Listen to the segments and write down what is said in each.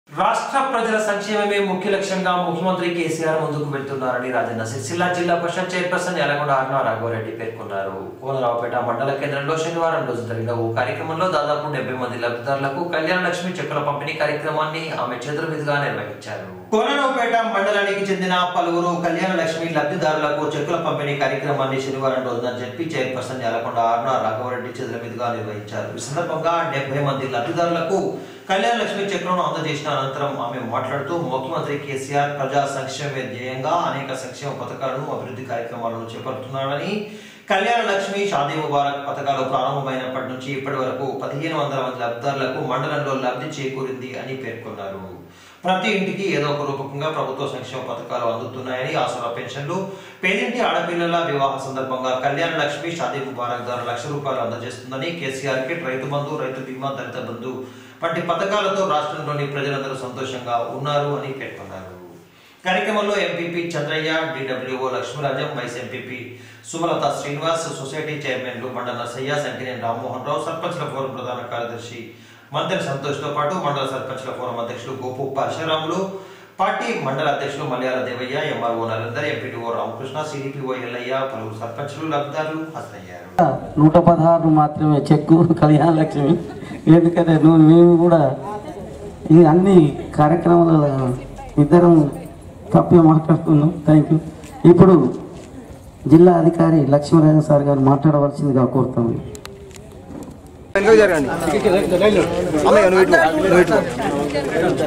రాష్ట్ర ప్రజల సంక్షేమమే ముఖ్య లక్ష్యంగా ముఖ్యమంత్రి కేసీఆర్ ముందుకు వెళ్తున్నారని రాజన్న సిరిసిల్ల జిల్లా పరిషత్ చైర్పర్సన్ యలగొండ అరుణ రాఘవరెడ్డి పేర్కొన్నారు కోనరావుపేట మండల కేంద్రంలో శనివారం రోజు జరిగిన ఓ కార్యక్రమంలో దాదాపు డెబ్బై మంది లబ్ధిదారులకు కళ్యాణ లక్ష్మి చెక్కుల పంపిణీ కార్యక్రమాన్ని ఆమె చేతుల మీదుగా నిర్వహించారు కోనరావుపేట మండలానికి చెందిన పలువురు కళ్యాణ లక్ష్మి లబ్ధిదారులకు చెక్కుల పంపిణీ కార్యక్రమాన్ని శనివారం రోజున జడ్పీ చైర్పర్సన్ యలకొండ అరుణ రాఘవరెడ్డి చేతుల మీదుగా నిర్వహించారు ఈ సందర్భంగా డెబ్బై మంది లబ్ధిదారులకు కళ్యాణ లక్ష్మి చెక్కులను అందజేసిన అనంతరం ఆమె మాట్లాడుతూ ముఖ్యమంత్రి కేసీఆర్ ప్రజా సంక్షేమ ధ్యేయంగా అనేక సంక్షేమ పథకాలను అభివృద్ధి కార్యక్రమాలను చేపడుతున్నారని కళ్యాణ లక్ష్మి షాదీ ముబారక్ పథకాలు ప్రారంభమైనప్పటి నుంచి ఇప్పటి వరకు పదిహేను వందల మంది లబ్ధిదారులకు మండలంలో లబ్ధి చేకూరింది అని పేర్కొన్నారు ప్రతి ఇంటికి ఏదో ఒక రూపకంగా ప్రభుత్వ సంక్షేమ పథకాలు అందుతున్నాయని ఆసరా పెన్షన్లు పేదింటి ఆడపిల్లల వివాహ సందర్భంగా కళ్యాణ లక్ష్మి షాదీ ముబారక్ ద్వారా లక్ష రూపాయలు అందజేస్తుందని కేసీఆర్ కిట్ రైతు బంధు రైతు బీమా దళిత బంధు వంటి పథకాలతో రాష్ట్రంలోని ప్రజలందరూ సంతోషంగా ఉన్నారు అని పేర్కొన్నారు కార్యక్రమంలో MPP Chandraiah DWO Lakshmirajam vice MPP Sumalatha Srinivas society చైర్మన్లు మండల నర్సయ్య సంకినేని రామ్మోహన్ రావు సర్పంచ్ల ఫోరం ప్రధాన కార్యదర్శి మంత్రి సంతోష్తో పాటు మండల సర్పంచ్ల ఫోరం అధ్యక్షులు గోపు పరశురాములు పార్టీ మండల అధ్యక్షులు Malayala Devaiah MRO Narender MPDO Ramakrishna CDPO Ellaiah పలువురు సర్పంచ్లు లబ్ధిదారులు హాజరయ్యారు నూట పదహారు మాత్రమే చెక్కు కళ్యాణ లక్ష్మి ఎందుకంటే నువ్వు మేము కూడా ఈ అన్ని కార్యక్రమాల ఇద్దరం తప్పే మాట్లాడుతున్నాం థ్యాంక్ యూ ఇప్పుడు జిల్లా అధికారి లక్ష్మీరాజన్ సార్ గారు మాట్లాడవలసిందిగా కోరుతాము వెనుకకు జరగండి అమ్మయ్య నువ్వు ఇటు నువ్వు ఇటు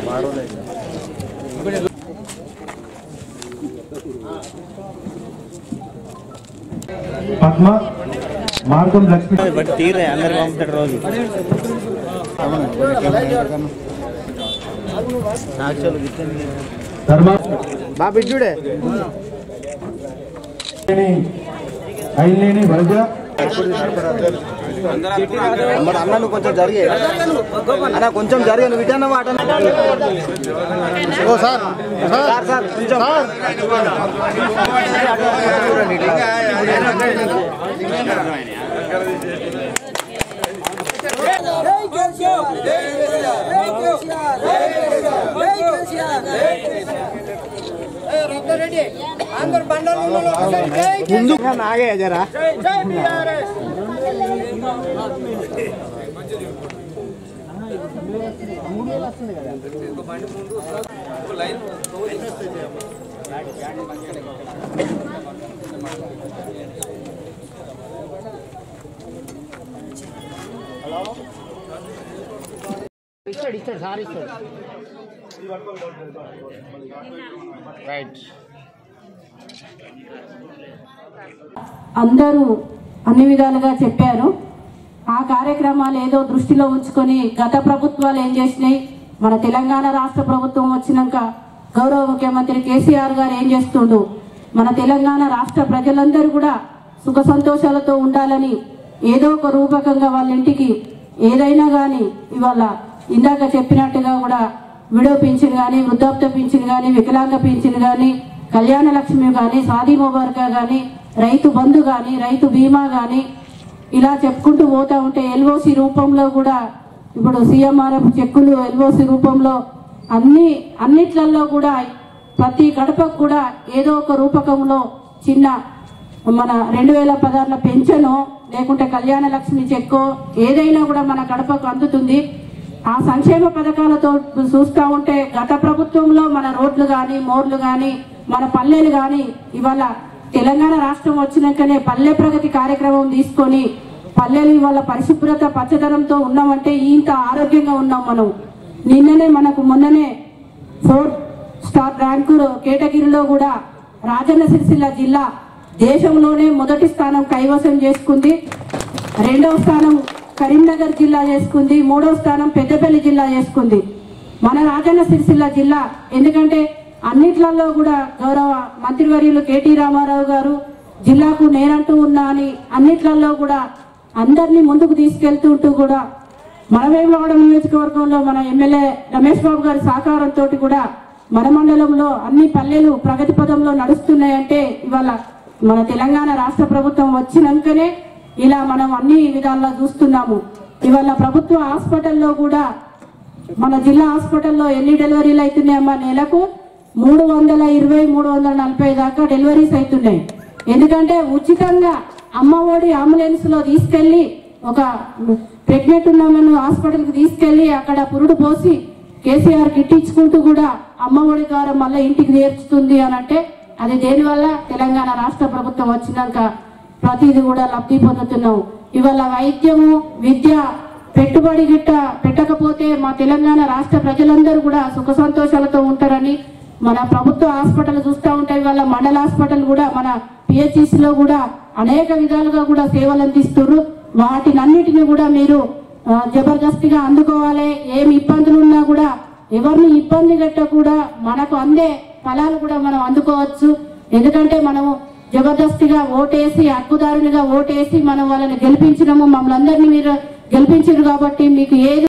పద్మ మార్గం లక్ష్మి బట్ తీరే అందరు పంపుతాడు రోజు ధర్మ బాబు ఇచ్చుడే ఐలేని వరజ మరి అన్న నువ్వు కొంచెం జరిగే అన్న కొంచెం జరిగే నువ్వు ఇటన్న మాట ఓ సార్ సార్ సార్ కొంచెం ముందు నాగే జరా రైట్ అందరూ అన్ని విధాలుగా చెప్పారు ఆ కార్యక్రమాలు ఏదో దృష్టిలో ఉంచుకొని గత ప్రభుత్వాలు ఏం చేసినాయి మన తెలంగాణ రాష్ట్ర ప్రభుత్వం వచ్చినాక గౌరవ ముఖ్యమంత్రి కేసీఆర్ గారు ఏం చేస్తుండు మన తెలంగాణ రాష్ట్ర ప్రజలందరూ కూడా సుఖ సంతోషాలతో ఉండాలని ఏదో ఒక రూపకంగా వాళ్ళ ఇంటికి ఏదైనా కానీ ఇవాళ ఇందాక చెప్పినట్టుగా కూడా విడో పింఛన్ కానీ వృద్ధాప్య పింఛన్ కానీ వికలాంగ పింఛన్ కానీ కళ్యాణ లక్ష్మి కానీ సాదీ ముబారక కానీ రైతు బంధు కానీ రైతు బీమా కానీ ఇలా చెప్పుకుంటూ పోతా ఉంటే ఎల్ఓసి రూపంలో కూడా ఇప్పుడు సీఎంఆర్ఎఫ్ చెక్కులు ఎల్ఓసి రూపంలో అన్ని అన్నిట్లలో కూడా ప్రతి గడపకు కూడా ఏదో ఒక రూపకంలో చిన్న మన రెండు వేల పదహారుల పెన్షను లేకుంటే కళ్యాణ లక్ష్మి చెక్కో ఏదైనా కూడా మన గడపకు అందుతుంది ఆ సంక్షేమ పథకాలతో చూస్తూ ఉంటే గత ప్రభుత్వంలో మన రోడ్లు కానీ మోర్లు కానీ మన పల్లెలు కానీ ఇవాళ తెలంగాణ రాష్ట్రం వచ్చినాకనే పల్లె ప్రగతి కార్యక్రమం తీసుకొని పల్లెలు ఇవాళ పరిశుభ్రత పచ్చదనంతో ఉన్నామంటే ఇంత ఆరోగ్యంగా ఉన్నాం మనం నిన్ననే మనకు మొన్ననే ఫోర్ స్టార్ ర్యాంకు కేటగిరీలో కూడా రాజన్న సిరిసిల్ల జిల్లా దేశంలోనే మొదటి స్థానం కైవసం చేసుకుంది రెండవ స్థానం కరీంనగర్ జిల్లా చేసుకుంది మూడవ స్థానం పెద్దపల్లి జిల్లా చేసుకుంది మన రాజన్న సిరిసిల్ల జిల్లా ఎందుకంటే అన్నిట్లలో కూడా గౌరవ మంత్రివర్యులు కేటీ రామారావు గారు జిల్లాకు నేనంటూ ఉన్నా అని అన్నిట్లలో కూడా అందరినీ ముందుకు తీసుకెళ్తుంటూ కూడా మనవేమలగూడ నియోజకవర్గంలో మన ఎమ్మెల్యే రమేష్ బాబు గారి సహకారంతో కూడా మన మండలంలో అన్ని పల్లెలు ప్రగతి పదంలో నడుస్తున్నాయంటే ఇవాళ మన తెలంగాణ రాష్ట్ర ప్రభుత్వం వచ్చినాకనే ఇలా మనం అన్ని విధాల్లో చూస్తున్నాము ఇవాళ ప్రభుత్వ హాస్పిటల్లో కూడా మన జిల్లా హాస్పిటల్లో ఎన్ని డెలివరీలు అవుతున్నాయమ్మా నెలకు మూడు వందల ఇరవై మూడు వందల నలభై దాకా డెలివరీస్ అవుతున్నాయి ఎందుకంటే ఉచితంగా అమ్మ ఒడి అంబులెన్స్ లో తీసుకెళ్లి ఒక ప్రెగ్నెంట్ ఉన్నామని హాస్పిటల్కి తీసుకెళ్లి అక్కడ పురుడు పోసి కేసీఆర్ కిట్ ఇచ్చుకుంటూ కూడా అమ్మ ఒడి ద్వారా మళ్ళీ ఇంటికి నేర్చుతుంది అని అంటే అది దేనివల్ల తెలంగాణ రాష్ట్ర ప్రభుత్వం వచ్చినాక ప్రతిది కూడా లబ్ధి పొందుతున్నాం ఇవాళ వైద్యము విద్య పెట్టుబడి గిట్ట పెట్టకపోతే మా తెలంగాణ రాష్ట్ర ప్రజలందరూ కూడా సుఖ సంతోషాలతో ఉంటారని మన ప్రభుత్వ హాస్పిటల్ చూస్తూ ఉంటాయి వాళ్ళ మండల హాస్పిటల్ కూడా మన పిహెచ్సి లో కూడా అనేక విధాలుగా కూడా సేవలు అందిస్తున్నారు వాటిని అన్నిటిని కూడా మీరు ఆ, జబర్దస్తిగా అందుకోవాలి ఏమి ఇబ్బందులు ఉన్నా కూడా ఎవరిని ఇబ్బంది గట్ట కూడా మనకు అందే ఫలాలు కూడా మనం అందుకోవచ్చు ఎందుకంటే మనము జబర్దస్తిగా ఓటేసి హక్కుదారునిగా ఓటేసి మనం వాళ్ళని గెలిపించినాము మమ్మల్ని అందరినీ మీరు గెలిపించారు కాబట్టి మీకు ఏది